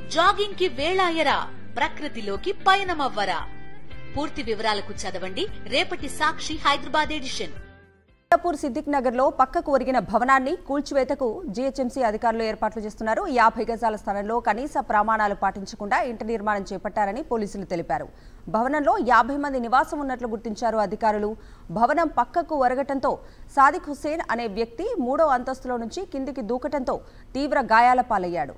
Jogging కి వేళాయరా ప్రకృతిలోకి పయనమవ్వరా పూర్తి వివరాలకు చదవండి రేపటి సాక్షి హైదరాబాద్ ఎడిషన్ పూర్ సిద్దిక్ నగర్ లో పక్కకు ఒరిగిన భవనాన్ని కూల్చివేతకు జీహెచ్ఎంసీ అధికారులు ఏర్పాట్లు చేస్తున్నారు యాభై గజాల స్థలంలో కనీస ప్రమాణాలు పాటించకుండా ఇంటి నిర్మాణం చేపట్టారని పోలీసులు తెలిపారు భవనంలో యాభై మంది నివాసం ఉన్నట్లు గుర్తించారు అధికారులు భవనం పక్కకు ఒరగటంతో సాదిక్ హుస్సేన్ అనే వ్యక్తి మూడో అంతస్తులో నుంచి కిందికి దూకటంతో తీవ్ర గాయాల పాలయ్యాడు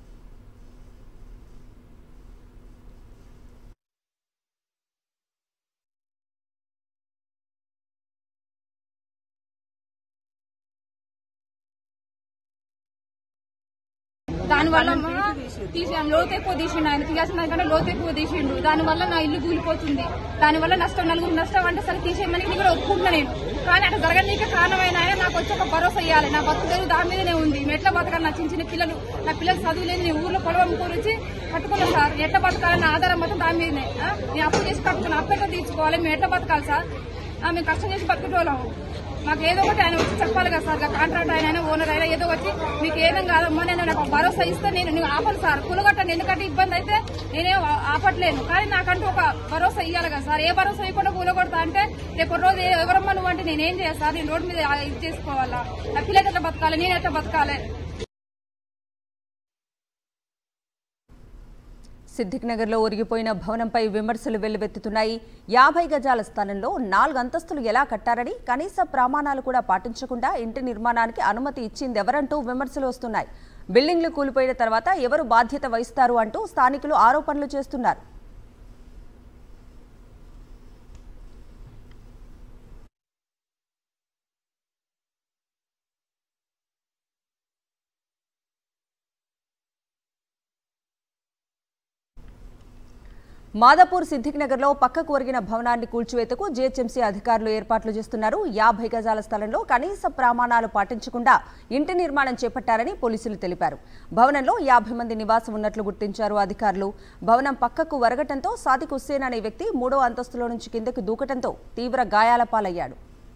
దాని వల్ల మా తీసాం లోతు ఎక్కువ తీసిండు ఆయన తీయాల్సిన దానికంటే లోతు ఎక్కువ తీసిండు దాని వల్ల నా ఇల్లు కూలిపోతుంది దాని వల్ల నష్టం నలుగురు నష్టం అంటే సరే తీసేయమని నేను కూడా ఒప్పుకుంటున్నా నేను కానీ అట్లా జరగనీకే కారణమైన ఆయన నాకు వచ్చి ఒక భరోసా ఇవ్వాలి నా బతుకు తెరువు దాని మీదనే ఉంది నేను ఎట్లా బతకాలి నా చిన్న చిన్న పిల్లలు నా పిల్లలు చదువులేదు నేను ఊర్లో పొలం కూరించి కట్టుకున్నా సార్ ఎట్లా బతకాలని ఆధారం మొత్తం దాని మీదనే ఆ? నేను అప్పు చేసి కట్టుకున్నా అప్పు ఎట్లా తీర్చుకోవాలి మేము ఎట్లా బతకాలి సార్ ఆ, మేము కష్టం చేసి బతుకుటోళ్ళము మాకు ఏదో ఒకటి ఆయన వచ్చి చెప్పాలి కదా సార్ కాంట్రాక్ట్ ఆయన ఓనర్ అయినా ఏదో వచ్చి మీకు ఏమేం కాదమ్మా నేను నాకు భరోసా ఇస్తే నేను నువ్వు ఆపను సార్ కులగట్టండి ఎందుకంటే ఇబ్బంది అయితే నేనేం ఆ- ఆపట్లేను కానీ నాకంటూ ఒక భరోసా ఇవ్వాలి కదా సార్ ఏ భరోసా ఇవ్వకుండా కూలగొడతా అంటే రేపు ఒక రోజు ఏ- ఎవరమ్మా నువ్వు అంటే నేనేం చేయాలి సార్ నేను రోడ్డు మీద ఆ- ఇది చేసుకోవాలా నా పిల్లలు ఎట్లా బతకాలి నేను ఎట్లా బతకాలి సిద్దిక్ నగర్లో ఒరిగిపోయిన భవనంపై విమర్శలు వెల్లువెత్తుతున్నాయి యాభై గజాల స్థలంలో నాలుగు అంతస్తులు ఎలా కట్టారని కనీస ప్రమాణాలు కూడా పాటించకుండా ఇంటి నిర్మాణానికి అనుమతి ఇచ్చింది ఎవరంటూ విమర్శలు వస్తున్నాయి బిల్డింగ్లు కూలిపోయిన తర్వాత ఎవరు బాధ్యత వహిస్తారు అంటూ స్థానికులు ఆరోపణలు చేస్తున్నారు మాదాపూర్ సిద్దిక్ నగర్లో పక్కకు ఒరిగిన భవనాన్ని కూల్చివేతకు జీహెచ్ఎంసీ అధికారులు ఏర్పాట్లు చేస్తున్నారు యాభై గజాల స్థలంలో కనీస ప్రమాణాలు పాటించకుండా ఇంటి నిర్మాణం చేపట్టారని పోలీసులు తెలిపారు భవనంలో యాభై మంది నివాసం ఉన్నట్లు గుర్తించారు అధికారులు భవనం పక్కకు వరగటంతో సాదిక్ హుస్సేన్ అనే వ్యక్తి మూడో అంతస్తులో నుంచి కిందకు దూకటంతో తీవ్ర గాయాల పాలయ్యాడు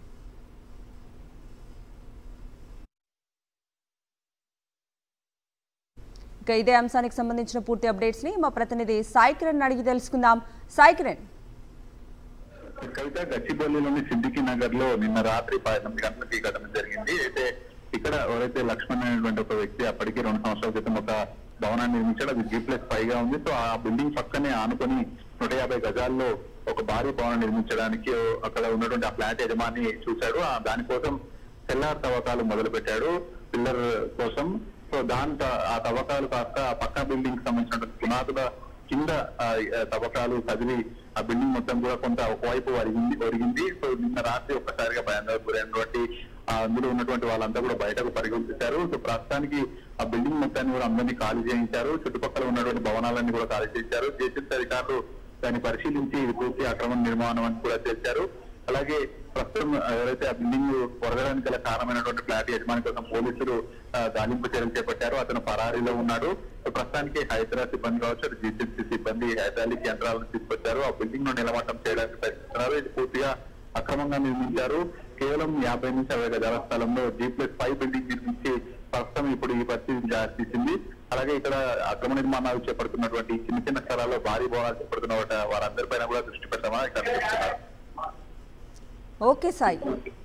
ఇక ఇదే అంశానికి సంబంధించిన పూర్తి అప్డేట్స్ ని మా ప్రతినిధి సాయి కిరణ్ అడిగి తెలుసుకుందాం సాయి కిరణ్ కవిత గచ్చిబౌలిలోని సిద్దికి నగర్ లో నిన్న రాత్రి పన్నెండు గంటలకు ఈ ఘటన జరిగింది అయితే ఇక్కడ ఎవరైతే లక్ష్మణ్ అనేటువంటి ఒక వ్యక్తి అప్పటికే రెండు సంవత్సరాల క్రితం ఒక భవనాన్ని నిర్మించాడు అది జీ ప్లస్ ఫైవ్ గా ఉంది సో ఆ బిల్డింగ్ పక్కనే ఆనుకొని నూట యాభై గజాల్లో ఒక భారీ భవనం నిర్మించడానికి అక్కడ ఉన్నటువంటి ఆ ఫ్లాట్ యజమాని చూశాడు ఆ దానికోసం సెల్లార్ తవ్వకాలు మొదలు పెట్టాడు పిల్లర్ కోసం సో దాని త- ఆ తవ్వకాలు కాస్త ఆ పక్క బిల్డింగ్ సంబంధించినటువంటి పునాదుల కింద ఆ, ఆ, తవ్వకాలు కదిలి ఆ బిల్డింగ్ మొత్తం కూడా కొంత ఒకవైపు ఒరిగింది ఒరిగింది సో నిన్న రాత్రి ఒక్కసారిగా భయాందోళనకు గురైనటువంటి ఆ అందులో ఉన్నటువంటి వాళ్ళంతా కూడా బయటకు పరిగెత్తించారు సో ప్రస్తుతానికి ఆ బిల్డింగ్ మొత్తాన్ని కూడా అందరినీ ఖాళీ చేయించారు చుట్టుపక్కల ఉన్నటువంటి భవనాలన్నీ కూడా ఖాళీ చేయించారు జేసీబీ అధికారులు దాన్ని పరిశీలించి ఇది పూర్తి అక్రమ నిర్మాణం అని కూడా తెలిపారు అలాగే ప్రస్తుతం ఎవరైతే ఆ బిల్డింగ్ పొరగడానికి గల కారణమైనటువంటి ఫ్లాట్ యజమాని కోసం పోలీసులు ఆ, గాలింపు చర్యలు చేపట్టారు అతను పరారీలో ఉన్నాడు ప్రస్తుతానికి హైదరాబాద్ సిబ్బంది కావచ్చు అటు జీసీసీ సిబ్బంది హైదరాబాద్ యంత్రాలను తీసుకొచ్చారు ఆ బిల్డింగ్ ను నిలమట్టం చేయడానికి ప్రయత్నిస్తున్నారు ఇది పూర్తిగా అక్రమంగా నిర్మించారు కేవలం యాభై నుంచి అరవై గజాల స్థలంలో జీ ప్లస్ ఫైవ్ బిల్డింగ్ నిర్మించి ప్రస్తుతం ఇప్పుడు ఈ పరిస్థితిని దారితీసింది అలాగే ఇక్కడ అక్రమ నిర్మాణాలు చేపడుతున్నటువంటి చిన్న చిన్న స్థలాల్లో భారీ భవనాలు చేపడుతున్న వారందరిపైన కూడా దృష్టి పెట్టామని ఇక్కడ చెప్తున్నారు ఓకే సాయి